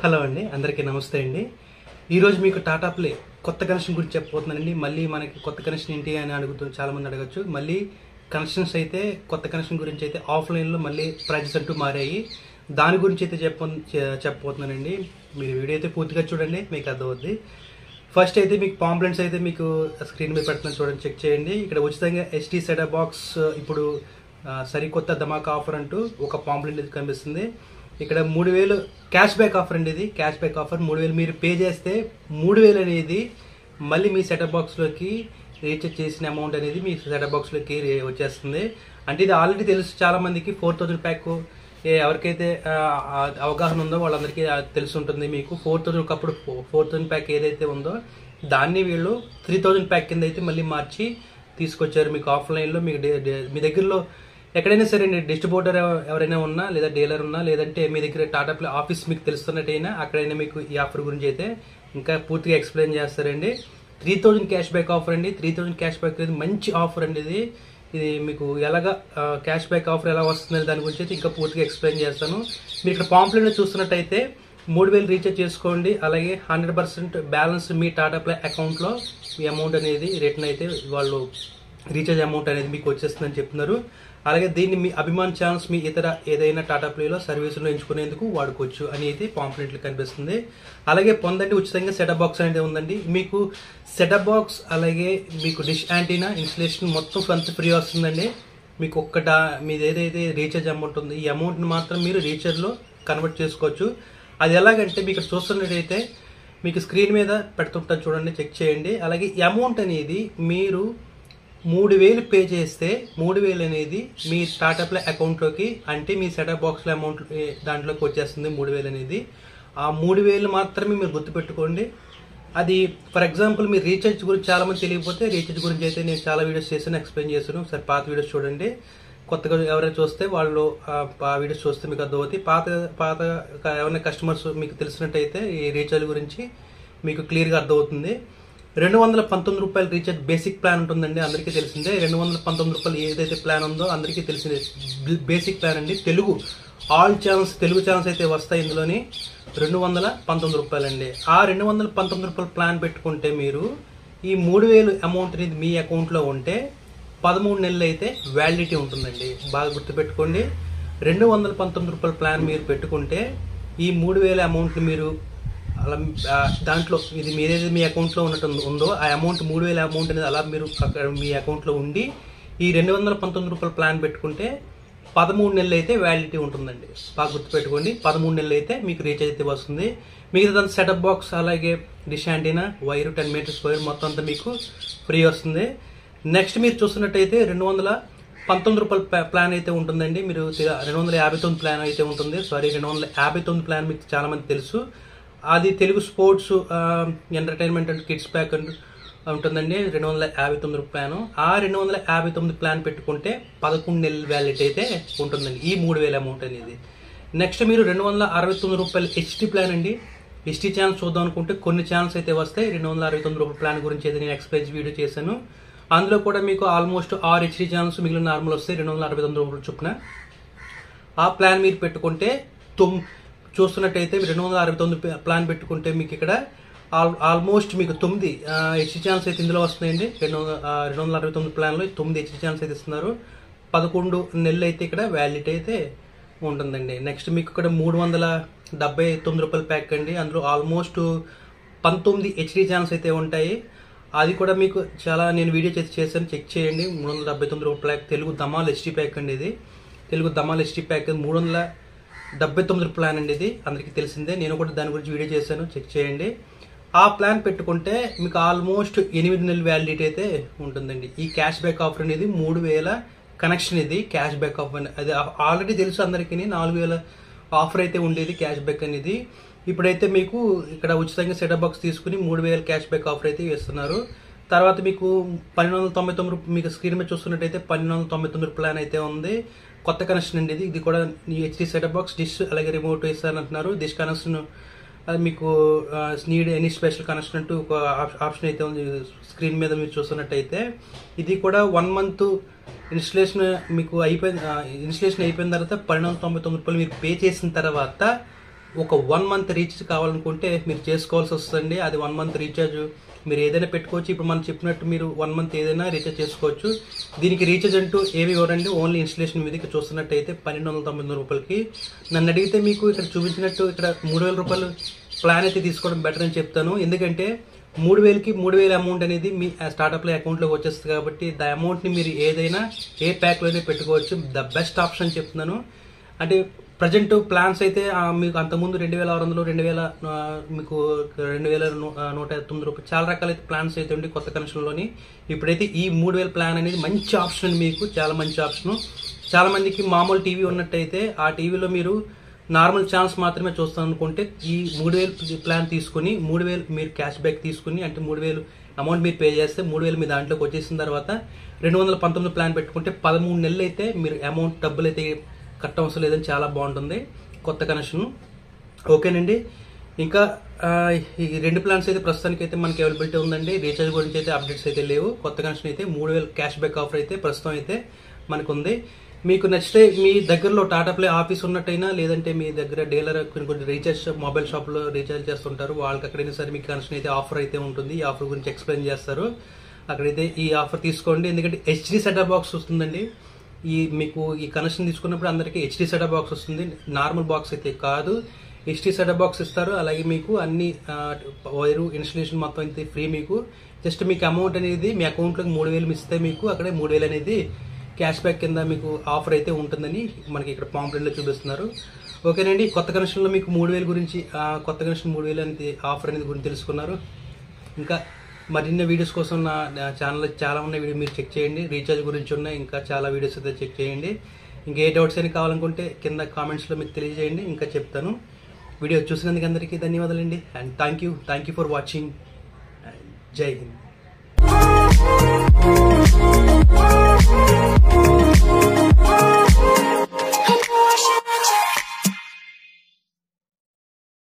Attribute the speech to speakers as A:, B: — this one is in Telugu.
A: హలో అండి అందరికీ నమస్తే అండి ఈరోజు మీకు టాటా ప్లే కొత్త కనెక్షన్ గురించి చెప్పబోతున్నానండి మళ్ళీ మనకి కొత్త కనెక్షన్ ఏంటి అని అడుగుతూ చాలా మంది అడగచ్చు మళ్ళీ కనెక్షన్స్ అయితే కొత్త కనెక్షన్ గురించి అయితే ఆఫ్లైన్లో మళ్ళీ ప్రైజెస్ అంటూ మారాయి దాని గురించి అయితే చెప్ప చె- చెప్పబోతున్నానండి మీరు వీడియో అయితే పూర్తిగా చూడండి మీకు అర్థమవుద్ది ఫస్ట్ అయితే మీకు పాంప్లెంట్స్ అయితే మీకు స్క్రీన్ మీద పెడుతున్నాను చూడండి చెక్ చేయండి ఇక్కడ ఉచితంగా ఎస్టీ సెటప్ బాక్స్ ఇప్పుడు ఆ, సరికొత్త ధమాకా ఆఫర్ అంటూ ఒక పాంప్లెంట్ ఇది కనిపిస్తుంది ఇక్కడ మూడు వేలు క్యాష్ బ్యాక్ ఆఫర్ అండి ఇది క్యాష్ బ్యాక్ ఆఫర్ మూడు వేలు మీరు పే చేస్తే మూడు వేలు అనేది మళ్ళీ మీ సెటప్ బాక్స్లోకి రీఛార్జ్ చేసిన అమౌంట్ అనేది మీ సెటప్ బాక్స్లోకి రే- వచ్చేస్తుంది అంటే ఇది ఆల్రెడీ తెలుసు చాలా మందికి ఫోర్ థౌజండ్ ప్యాక్ ఎవరికైతే ఆ, ఆ అవగాహన ఉందో వాళ్ళందరికీ ఆ తెలిసి ఉంటుంది మీకు ఫోర్ థౌజండ్ ఒకప్పుడు ఫోర్ థౌజండ్ ప్యాక్ ఏదైతే ఉందో దాన్ని వీళ్ళు త్రీ థౌజండ్ ప్యాక్ కింద అయితే మళ్ళీ మార్చి తీసుకొచ్చారు మీకు ఆఫ్లైన్లో మీకు డే- డే- మీ దగ్గరలో ఎక్కడైనా సరే డిస్ట్రిబ్యూటర్ ఎవరైనా ఉన్నా లేదా డీలర్ ఉన్నా లేదంటే మీ దగ్గర టాటా ప్లే ఆఫీస్ మీకు తెలుస్తున్నట్టయినా అక్కడైనా మీకు ఈ ఆఫర్ గురించి అయితే ఇంకా పూర్తిగా ఎక్స్ప్లెయిన్ చేస్తారండి three thousand cash back offer అండి త్రీ థౌజండ్ క్యాష్ బ్యాక్ అనేది మంచి ఆఫర్ అండి ఇది ఇది మీకు ఎలాగా క్యాష్ బ్యాక్ ఆఫర్ ఎలా వస్తుంది దాని గురించి అయితే ఇంకా పూర్తిగా ఎక్స్ప్లెయిన్ చేస్తాను మీరు ఇక్కడ పాంప్లెట్ చూస్తున్నట్టయితే మూడు వేలు రీఛార్జ్ చేసుకోండి అలాగే హండ్రెడ్ పర్సెంట్ బ్యాలెన్స్ మీ టాటా ప్లే అకౌంట్లో మీ అమౌంట్ అనేది రిటర్న్ అయితే వాళ్ళు రీఛార్జ్ అమౌంట్ అనేది మీకు వచ్చేస్తుందని చెప్తున్నారు అలాగే దీన్ని మీ అభిమాన్ ఛానల్స్ మీ ఇతర ఏదైనా టాటా ప్లేలో సర్వీసులు ఎంచుకునేందుకు వాడుకోవచ్చు అని అయితే పాంప్లెట్లు కనిపిస్తుంది అలాగే పొందండి ఉచితంగా సెటప్ బాక్స్ అనేది ఉందండి మీకు సెటప్ బాక్స్ అలాగే మీకు డిష్ యాంటీనా ఇన్స్టలేషన్ మొత్తం కొంత ఫ్రీ వస్తుందండి మీకు ఒక్క డా మీది ఏదైతే రీఛార్జ్ అమౌంట్ ఉంది ఈ అమౌంట్ని మాత్రం మీరు రీఛార్జ్లో కన్వర్ట్ చేసుకోవచ్చు అది ఎలాగంటే మీకు ఇక్కడ చూస్తున్నట్టయితే మీకు స్క్రీన్ మీద పెడుతుంటాను చూడండి చెక్ చేయండి అలాగే ఈ అమౌంట్ అనేది మీరు మూడు వేలు పే చేస్తే మూడు వేలు అనేది మీ టాటా ప్లే అకౌంట్లోకి అంటే మీ సెటప్ బాక్స్లో అమౌంట్ ఏ, దాంట్లోకి వచ్చేస్తుంది మూడు వేలు అనేది ఆ మూడు వేలు మాత్రమే మీరు గుర్తుపెట్టుకోండి అది ఫర్ ఎగ్జాంపుల్ మీరు రీఛార్జ్ గురించి చాలా మంది తెలియకపోతే రీఛార్జ్ గురించి అయితే నేను చాలా వీడియోస్ చేశాను ఎక్స్ప్లెయిన్ చేశాను ఒకసారి పాత వీడియోస్ చూడండి కొత్తగా ఎవరైనా చూస్తే వాళ్ళు ఆ ఆ వీడియోస్ చూస్తే మీకు అర్థమవుతాయి పాత పాత ఎవరైనా కస్టమర్స్ మీకు తెలిసినట్టయితే ఈ రీఛార్జ్ గురించి మీకు క్లియర్గా అర్థమవుతుంది రెండు వందల పంతొమ్మిది రూపాయల రీఛార్జ్ బేసిక్ ప్లాన్ ఉంటుందండి అందరికీ తెలిసిందే రెండు వందల పంతొమ్మిది రూపాయలు ఏదైతే ప్లాన్ ఉందో అందరికీ తెలిసిందే బి- బేసిక్ ప్లాన్ అండి Telugu all channels Telugu channels అయితే వస్తాయి ఇందులోని రెండు వందల పంతొమ్మిది రూపాయలండి ఆ రెండు వందల పంతొమ్మిది రూపాయల ప్లాన్ పెట్టుకుంటే మీరు ఈ మూడు వేలు అమౌంట్ అనేది మీ అకౌంట్లో ఉంటే పదమూడు నెలలు అయితే వ్యాలిడిటీ ఉంటుందండి బాగా గుర్తుపెట్టుకోండి రెండు వందల పంతొమ్మిది రూపాయల ప్లాన్ మీరు పెట్టుకుంటే ఈ మూడు వేల అమౌంట్ని మీరు అలా ఆ, దాంట్లో ఇది మీరేది మీ అకౌంట్లో ఉన్నట్టు ఉందో ఆ అమౌంట్ మూడు వేల అమౌంట్ అనేది అలా మీరు అక్కడ మీ అకౌంట్లో ఉండి ఈ రెండు వందల పంతొమ్మిది రూపాయల ప్లాన్ పెట్టుకుంటే పదమూడు నెలలు అయితే వ్యాలిడిటీ ఉంటుందండి బాగా గుర్తుపెట్టుకోండి పదమూడు నెలలు అయితే మీకు రీఛార్జ్ అయితే వస్తుంది మిగతా సెటప్ బాక్స్ అలాగే dish antenna wire ten metres wire మొత్తం అంతా మీకు ఫ్రీ వస్తుంది నెక్స్ట్ మీరు చూస్తున్నట్టయితే రెండు వందల పంతొమ్మిది రూపాయల ప్లా- ప్లాన్ అయితే ఉంటుందండి మీరు తె- రెండు వందల యాభై తొమ్మిది ప్లాన్ అయితే ఉంటుంది సారీ రెండు వందల యాభై తొమ్మిది ప్లాన్ మీకు చాలా మంది తెలుసు అది తెలుగు స్పోర్ట్స్ ఆ, entertainment and kids pack and ఉంటుందండి రెండు వందల యాభై తొమ్మిది రూపాయల ప్లాన్ ఆ రెండు వందల యాభై తొమ్మిది ప్లాన్ పెట్టుకుంటే పదకొండు నెలల వ్యాలిటీ అయితే ఉంటుందండి ఈ మూడు వేల అమౌంట్ అనేది నెక్స్ట్ మీరు రెండు వందల అరవై తొమ్మిది రూపాయలు హెచ్టీ ప్లాన్ అండి హెచ్టీ ఛానల్స్ చూద్దాం అనుకుంటే కొన్ని ఛానల్స్ అయితే వస్తాయి రెండు వందల అరవై తొమ్మిది రూపాయల ప్లాన్ గురించి అయితే నేను ఎక్స్ప్లెయిన్ వీడియో చేశాను అందులో కూడా మీకు ఆల్మోస్ట్ ఆరు హెచ్డీ ఛానల్స్ మిగిలిన నార్మల్ వస్తాయి రెండు వందల అరవై తొమ్మిది రూపాయలు చొప్పున ఆ ప్లాన్ మీరు పెట్టుకుంటే తొమ్ చూస్తున్నట్టయితే రెండు వందల అరవై తొమ్మిది ప్లా- ప్లాన్ పెట్టుకుంటే మీకు ఇక్కడ ఆల్ ఆల్మోస్ట్ మీకు తొమ్మిది హెచ్డి ఛానల్స్ అయితే ఇందులో వస్తున్నాయండి రెండు వందల ఆ, రెండు వందల అరవై తొమ్మిది ప్లాన్లో తొమ్మిది హెచ్డి ఛానల్స్ అయితే ఇస్తున్నారు పదకొండు నెలలు అయితే ఇక్కడ వ్యాలిడిటీ అయితే ఉంటుందండి నెక్స్ట్ మీకు ఇక్కడ మూడు వందల డెబ్బై తొమ్మిది రూపాయల ప్యాక్ అండి అందులో ఆల్మోస్ట్ పంతొమ్మిది హెచ్డి ఛానల్స్ అయితే ఉంటాయి అది కూడా మీకు చాలా నేను వీడియో చేసి చేశాను చెక్ చేయండి మూడు వందల డెబ్బై తొమ్మిది రూపాయల pack Telugu Dhamaal HD pack అండి ఇది తెలుగు దమాల్ హెచ్డి ప్యాక్ మూడు వందల డెబ్బై తొమ్మిది ప్లాన్ అండి ఇది అందరికీ తెలిసిందే నేను కూడా దాని గురించి వీడియో చేశాను చెక్ చేయండి ఆ ప్లాన్ పెట్టుకుంటే మీకు ఆల్మోస్ట్ ఎనిమిది నెలల వ్యాలిడిటీ అయితే ఉంటుందండి ఈ క్యాష్ బ్యాక్ ఆఫర్ అనేది మూడు వేల కనెక్షన్ ఇది క్యాష్ బ్యాక్ ఆఫర్ అని అది ఆల్రెడీ తెలుసు అందరికీ నాలుగు వేల ఆఫర్ అయితే ఉండేది క్యాష్ బ్యాక్ అనేది ఇప్పుడైతే మీకు ఇక్కడ ఉచితంగా సెటప్ బాక్స్ తీసుకుని మూడు వేల క్యాష్ బ్యాక్ ఆఫర్ అయితే ఇస్తున్నారు తర్వాత మీకు పన్నెండు వందల తొంభై తొమ్మిది రూప- మీకు స్క్రీన్ మీద చూస్తున్నట్టయితే పన్నెండు వందల తొంభై తొమ్మిది ప్లాన్ అయితే ఉంది కొత్త కనెక్షన్ అండి ఇది ఇది కూడా హెచ్డి సెటప్ బాక్స్ డిష్ అలాగే రిమోట్ ఇస్తారని అంటున్నారు డిష్ కనెక్షన్ అది మీకు నీడ్ ఎనీ స్పెషల్ కనెక్షన్ అంటూ ఒక ఆప్- ఆప్షన్ అయితే ఉంది స్క్రీన్ మీద మీరు చూస్తున్నట్టయితే ఇది కూడా వన్ మంత్ ఇన్స్టలేషన్ మీకు అయిపోయిన ఇన్స్టలేషన్ అయిపోయిన తర్వాత పన్నెండు వందల తొంభై తొమ్మిది రూపాయలు మీరు పే చేసిన తర్వాత ఒక వన్ మంత్ రీఛార్జ్ కావాలనుకుంటే మీరు చేసుకోవాల్సి వస్తుంది అది వన్ మంత్ రీఛార్జ్ మీరు ఏదైనా పెట్టుకోవచ్చు ఇప్పుడు మనం చెప్పినట్టు మీరు వన్ మంత్ ఏదైనా రీఛార్జ్ చేసుకోవచ్చు దీనికి రీఛార్జ్ అంటూ ఏమి ఇవ్వరండి ఓన్లీ ఇన్స్టలేషన్ మీదకి చూస్తున్నట్టయితే పన్నెండు వందల తొంభై తొమ్మిది రూపాయలకి నన్ను అడిగితే మీకు ఇక్కడ చూపించినట్టు ఇక్కడ మూడు వేల రూపాయలు ప్లాన్ అయితే తీసుకోవడం బెటర్ అని చెప్తాను ఎందుకంటే మూడు వేలకి మూడు వేల అమౌంట్ అనేది మీ స్టార్టప్లో అకౌంట్లోకి వచ్చేస్తుంది కాబట్టి ద అమౌంట్ని మీరు ఏదైనా ఏ ప్యాక్లోనే పెట్టుకోవచ్చు ద బెస్ట్ ఆప్షన్ చెప్తున్నాను అంటే ప్రజెంట్ ప్లాన్స్ అయితే ఆ, మీకు అంతకుముందు రెండు వేల ఆరు వందలు రెండు వేల ఆ, మీకు రెండు వేల ను- ఆ, నూట తొమ్మిది రూపాయలు చాలా రకాలైతే ప్లాన్స్ అయితే ఉండి కొత్త కనెక్షన్లోని ఇప్పుడైతే ఈ మూడు వేల ప్లాన్ అనేది మంచి ఆప్షన్ మీకు చాలా మంచి ఆప్షన్ చాలా మందికి మామూలు టీవీ ఉన్నట్టయితే ఆ టీవీలో మీరు నార్మల్ ఛానల్స్ మాత్రమే చూస్తాను అనుకుంటే ఈ మూడు వేలు ప్లాన్ తీసుకుని మూడు వేలు మీరు క్యాష్ బ్యాక్ తీసుకుని అంటే మూడు వేలు అమౌంట్ మీరు పే చేస్తే మూడు వేలు మీ దాంట్లోకి వచ్చేసిన తర్వాత రెండు వందల పంతొమ్మిది ప్లాన్ పెట్టుకుంటే పదమూడు నెలలు అయితే మీరు అమౌంట్ డబ్బులు అయితే కట్టవసరం లేదని చాలా బాగుంటుంది కొత్త కనెక్షన్ ఓకేనండి ఇంకా ఆ, ఈ రెండు ప్లాన్స్ అయితే ప్రస్తుతానికి అయితే మనకి అవైలబిలిటీ ఉందండి రీఛార్జ్ గురించి అయితే అప్డేట్స్ అయితే లేవు కొత్త కనెక్షన్ అయితే మూడు వేలు క్యాష్ బ్యాక్ ఆఫర్ అయితే ప్రస్తుతం అయితే మనకు ఉంది మీకు నచ్చితే మీ దగ్గరలో టాటా ప్లే ఆఫీస్ ఉన్నట్టయినా లేదంటే మీ దగ్గర డీలర్ కొన్ని కొన్ని రీఛార్జ్ షాప్ మొబైల్ షాప్లో రీఛార్జ్ చేస్తుంటారు వాళ్ళకి అక్కడైనా సరే మీకు కనెక్షన్ అయితే ఆఫర్ అయితే ఉంటుంది ఈ ఆఫర్ గురించి ఎక్స్ప్లెయిన్ చేస్తారు అక్కడైతే ఈ ఆఫర్ తీసుకోండి ఎందుకంటే హెచ్డి సెటప్ బాక్స్ వస్తుందండి ఈ మీకు ఈ కనెక్షన్ తీసుకున్నప్పుడు అందరికీ హెచ్డి సెటప్ బాక్స్ వస్తుంది నార్మల్ బాక్స్ అయితే కాదు హెచ్డి సెటప్ బాక్స్ ఇస్తారు అలాగే మీకు అన్ని ఆ, వైరు ఇన్స్టలేషన్ మొత్తం అయితే ఫ్రీ మీకు జస్ట్ మీకు అమౌంట్ అనేది మీ అకౌంట్లోకి మూడు వేలు ఇస్తే మీకు అక్కడే మూడు వేలు అనేది క్యాష్ బ్యాక్ కింద మీకు ఆఫర్ అయితే ఉంటుందని మనకి ఇక్కడ పాంప్లెట్లో చూపిస్తున్నారు ఓకేనండి కొత్త కనెక్షన్లో మీకు మూడు వేలు గురించి ఆ, కొత్త కనెక్షన్ మూడు వేలు అనేది ఆఫర్ అనేది గురించి తెలుసుకున్నారు ఇంకా మరిన్ని వీడియోస్ కోసం నా నా ఛానల్ చాలా ఉన్న వీడియో మీరు చెక్ చేయండి రీఛార్జ్ గురించి ఉన్నాయి ఇంకా చాలా వీడియోస్ అయితే చెక్ చేయండి ఇంకా ఏ డౌట్స్ అయినా కావాలనుకుంటే కింద కామెంట్స్లో మీకు తెలియజేయండి ఇంకా చెప్తాను వీడియో చూసినందుకు అందరికీ ధన్యవాదాలండి and thank you thank you for watching జై హింద్